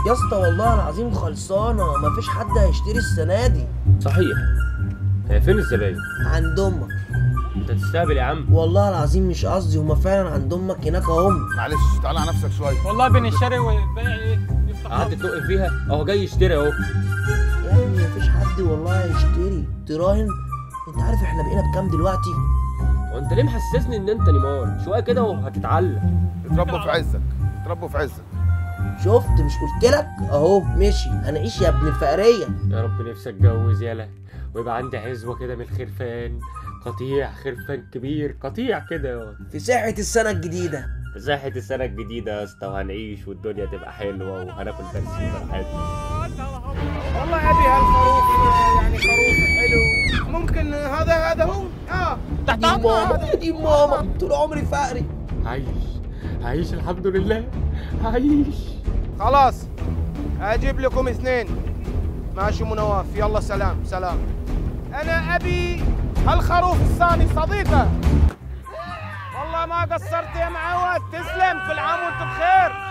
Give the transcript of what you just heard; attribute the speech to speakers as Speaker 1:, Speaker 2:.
Speaker 1: يا اسطى والله العظيم خلصانه مفيش حد هيشتري السنه دي
Speaker 2: صحيح هي فين الزباين
Speaker 1: عند امك
Speaker 2: انت تستقبل يا عم
Speaker 1: والله العظيم مش قصدي هما فعلا عند امك هناك اهم
Speaker 3: معلش تعالى على نفسك شويه
Speaker 4: والله بين الشارع والبيع ايه يفتح
Speaker 2: قعدت تنق فيها اهو جاي يشتري اهو
Speaker 1: يا ابني مفيش حد والله هيشتري تراهن انت عارف احنا بقينا بكام دلوقتي
Speaker 2: وانت ليه محسسني ان انت نيمار شويه كده وهتتعلم
Speaker 3: اتربوا في عزك اتربوا في عزك
Speaker 1: شفت مش قلت لك اهو مشي هنعيش يا ابن الفقريه
Speaker 2: يا رب نفسي اتجوز يالا ويبقى عندي عزوه كده من الخرفان قطيع خرفان كبير قطيع كده
Speaker 1: في ساحه السنه الجديده
Speaker 2: زاحة السنة الجديدة يا اسطى وهنعيش والدنيا تبقى حلوة وهناكل برسيم براحتنا
Speaker 5: والله ابي هالخروف يعني خروف حلو ممكن هذا هذا هو اه
Speaker 1: دي ماما دي ماما طول عمري فقري
Speaker 2: عايش عايش الحمد لله عايش
Speaker 5: خلاص اجيب لكم اثنين ماشي منواف يلا سلام سلام انا ابي هالخروف الثاني صديقه والله ما قصرت يا معود تسلم كل عام وانت بخير